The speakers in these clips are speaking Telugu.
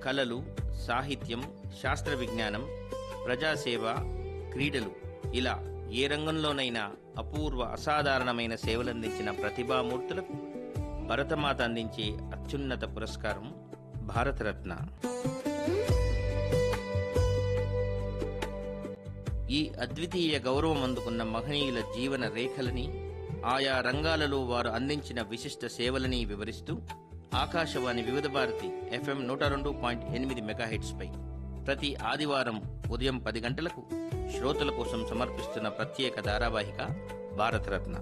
కళలు సాహిత్యం శాస్త్ర విజ్ఞానం ప్రజాసేవ క్రీడలు ఇలా ఏ రంగంలోనైనా అపూర్వ అసాధారణమైన సేవలందించిన ప్రతిభామూర్తులకు భరతమాత అందించే అత్యున్నత పురస్కారం భారతరత్న ఈ అద్వితీయ గౌరవం అందుకున్న మహనీయుల జీవన రేఖలని ఆయా రంగాలలో వారు అందించిన విశిష్ట సేవలని వివరిస్తూ ఆకాశవాణి వివిధ భారతి ఎఫ్ఎం నూట రెండు పాయింట్ ఎనిమిది మెగాహెట్స్పై ప్రతి ఆదివారం ఉదయం పది గంటలకు శ్రోతల కోసం సమర్పిస్తున్న ప్రత్యేక ధారావాహిక భారతరత్న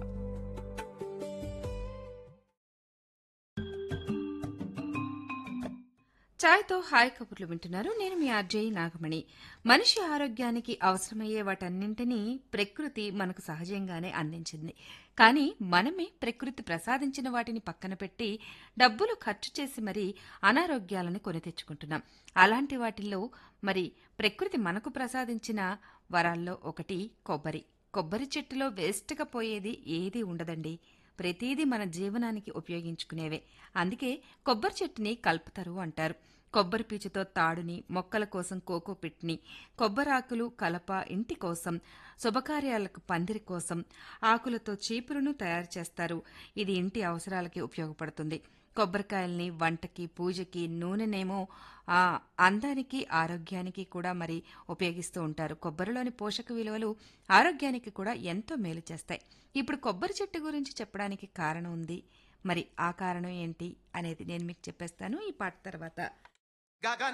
ఛాయ్తో హాయ్ కబుర్లు వింటున్నారు నేను మీ ఆర్జేయి నాగమణి మనిషి ఆరోగ్యానికి అవసరమయ్యే వాటన్నింటినీ ప్రకృతి మనకు సహజంగానే అందించింది కానీ మనమే ప్రకృతి ప్రసాదించిన వాటిని పక్కన పెట్టి డబ్బులు ఖర్చు చేసి మరీ అనారోగ్యాలను కొని తెచ్చుకుంటున్నాం అలాంటి వాటిల్లో మరి ప్రకృతి మనకు ప్రసాదించిన వరాల్లో ఒకటి కొబ్బరి కొబ్బరి చెట్టులో వేస్ట్గా పోయేది ఏదీ ఉండదండి ప్రతిదీ మన జీవనానికి ఉపయోగించుకునేవే అందుకే కొబ్బరి చెట్టుని కలుపుతారు అంటారు కొబ్బరి పీచుతో తాడుని మొక్కల కోసం కోకో పిట్ని కొబ్బరాకులు కలప ఇంటి కోసం శుభకార్యాలకు పందిరి కోసం ఆకులతో చీపురును తయారు చేస్తారు ఇది ఇంటి అవసరాలకి ఉపయోగపడుతుంది కొబ్బరికాయల్ని వంటకి పూజకి నూనెనేమో ఆ అందానికి ఆరోగ్యానికి కూడా మరి ఉపయోగిస్తూ ఉంటారు కొబ్బరిలోని పోషక విలువలు ఆరోగ్యానికి కూడా ఎంతో మేలు చేస్తాయి ఇప్పుడు కొబ్బరి చెట్టు గురించి చెప్పడానికి కారణం ఉంది మరి ఆ కారణం ఏంటి అనేది నేను మీకు చెప్పేస్తాను ఈ పాట తర్వాత గగన